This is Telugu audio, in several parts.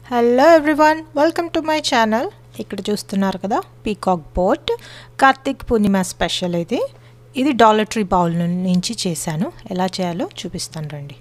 hello everyone welcome to my channel ఇక్కడ చూస్తున్నారు కదా peacock boat Karthik Purnima special ఇది ఇది డాలర్ ట్రీ బౌల్ నుంచి చేశాను ఎలా చేయాలో చూపిస్తాను రండి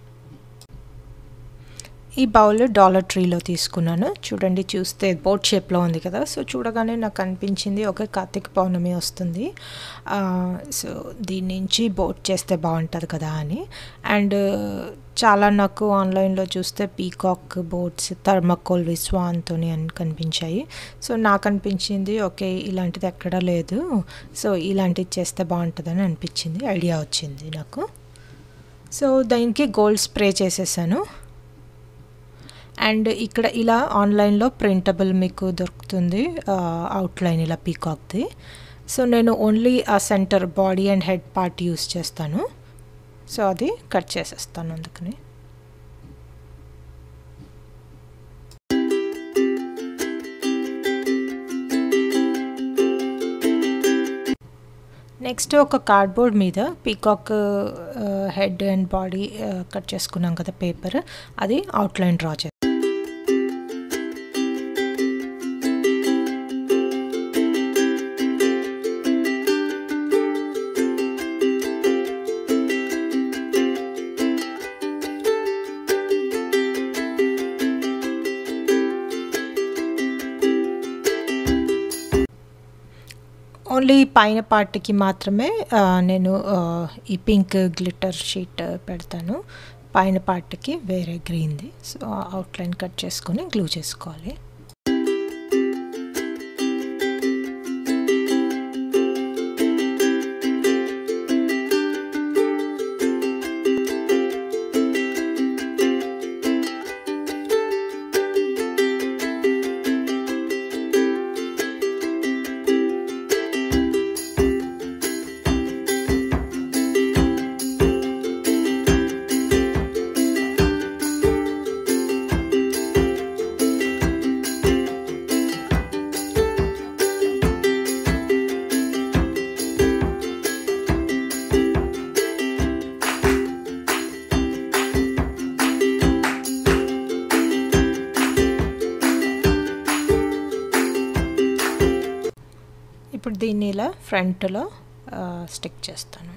ఈ బౌల్ డాలర్ ట్రీలో తీసుకున్నాను చూడండి చూస్తే బోట్ షేప్లో ఉంది కదా సో చూడగానే నాకు అనిపించింది ఒక కార్తీక పౌర్ణమి వస్తుంది సో దీని నుంచి బోట్ చేస్తే బాగుంటుంది కదా అని అండ్ చాలా నాకు ఆన్లైన్లో చూస్తే పీకాక్ బోట్స్ థర్మకోల్ స్వాన్తోని అని కనిపించాయి సో నాకు అనిపించింది ఓకే ఇలాంటిది ఎక్కడా లేదు సో ఇలాంటిది చేస్తే బాగుంటుందని అనిపించింది ఐడియా వచ్చింది నాకు సో దానికి గోల్డ్ స్ప్రే చేసేసాను అండ్ ఇక్కడ ఇలా ఆన్లైన్లో ప్రింటబుల్ మీకు దొరుకుతుంది అవుట్లైన్ ఇలా పీకాక్ది సో నేను ఓన్లీ ఆ centre body and head part use చేస్తాను సో అది కట్ చేసేస్తాను అందుకని నెక్స్ట్ ఒక కార్డ్బోర్డ్ మీద peacock head and body cut చేసుకున్నాం కదా పేపర్ అది అవుట్లైన్ డ్రా చే ఓన్లీ పైన పార్ట్కి మాత్రమే నేను ఈ పింక్ గ్లిటర్ షీట్ పెడతాను పైన పార్ట్కి వేరే గ్రీన్ది సో అవుట్లైన్ కట్ చేసుకొని గ్లూ చేసుకోవాలి ఇప్పుడు దీన్ని ఇలా ఫ్రంట్లో స్టిక్ చేస్తాను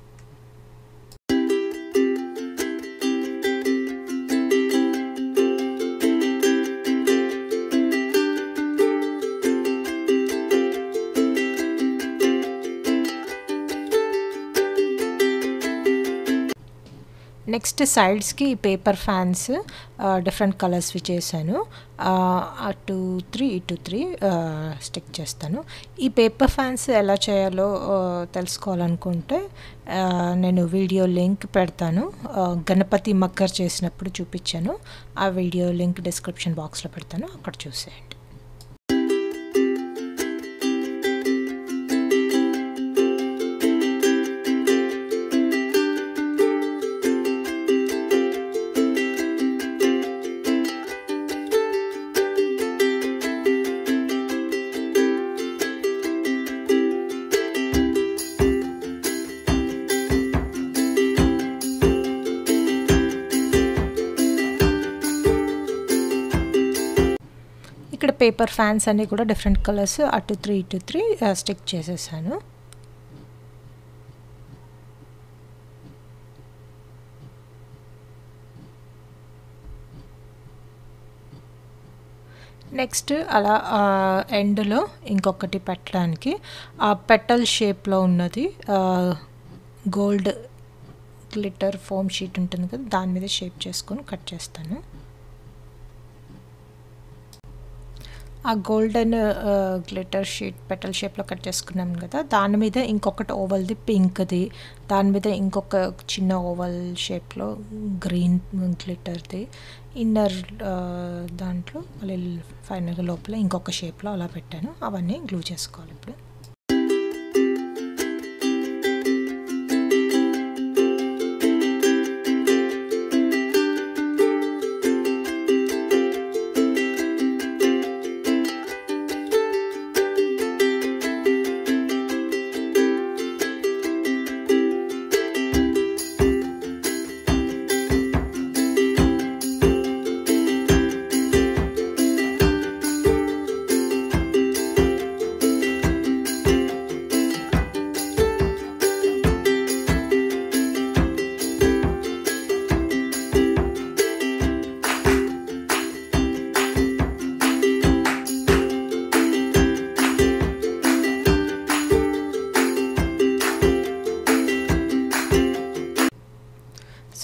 నెక్స్ట్ సైడ్స్కి పేపర్ ఫ్యాన్స్ డిఫరెంట్ కలర్స్వి చేశాను అటు త్రీ ఇటు త్రీ స్టిక్ చేస్తాను ఈ పేపర్ ఫ్యాన్స్ ఎలా చేయాలో తెలుసుకోవాలనుకుంటే నేను వీడియో లింక్ పెడతాను గణపతి మక్కర్ చేసినప్పుడు చూపించాను ఆ వీడియో లింక్ డిస్క్రిప్షన్ బాక్స్లో పెడతాను అక్కడ చూసేయండి ఇక్కడ పేపర్ ఫ్యాన్స్ అన్నీ కూడా డిఫరెంట్ కలర్స్ అటు త్రీ ఇటు త్రీ స్టిక్ చేసేసాను నెక్స్ట్ అలా ఎండ్లో ఇంకొకటి పెట్టడానికి ఆ పెటల్ షేప్లో ఉన్నది గోల్డ్ గ్లిటర్ ఫోమ్ షీట్ ఉంటుంది కదా దాని మీద షేప్ చేసుకొని కట్ చేస్తాను ఆ గోల్డెన్ గ్లిటర్ షీట్ పెటల్ షేప్లో కట్ చేసుకున్నాం కదా దాని మీద ఇంకొకటి ఓవల్ది పింక్ది దాని మీద ఇంకొక చిన్న ఓవల్ షేప్లో గ్రీన్ గ్లిటర్ది ఇన్నర్ దాంట్లో మళ్ళీ ఫైనల్గా లోపల ఇంకొక షేప్లో అలా పెట్టాను అవన్నీ గ్లూ చేసుకోవాలి ఇప్పుడు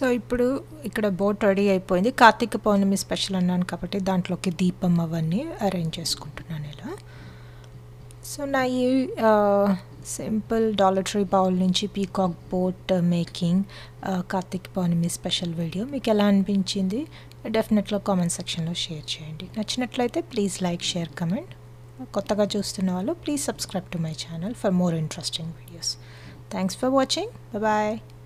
ఇప్పుడు ఇక్కడ బోట్ రెడీ అయిపోయింది కార్తీక పౌర్ణమి స్పెషల్ అన్నాను కాబట్టి దాంట్లోకి దీపం అవన్నీ అరేంజ్ చేసుకుంటున్నాను ఇలా సో నా ఈ సింపుల్ డాలటరీ బౌల్ నుంచి peacock boat making Karthik Pournami special video మీకు ఎలా అనిపించింది డెఫినెట్గా కామెంట్ సెక్షన్లో షేర్ చేయండి నచ్చినట్లయితే ప్లీజ్ లైక్ షేర్ కమెంట్ కొత్తగా చూస్తున్న వాళ్ళు please subscribe to my channel for more interesting videos thanks for watching bye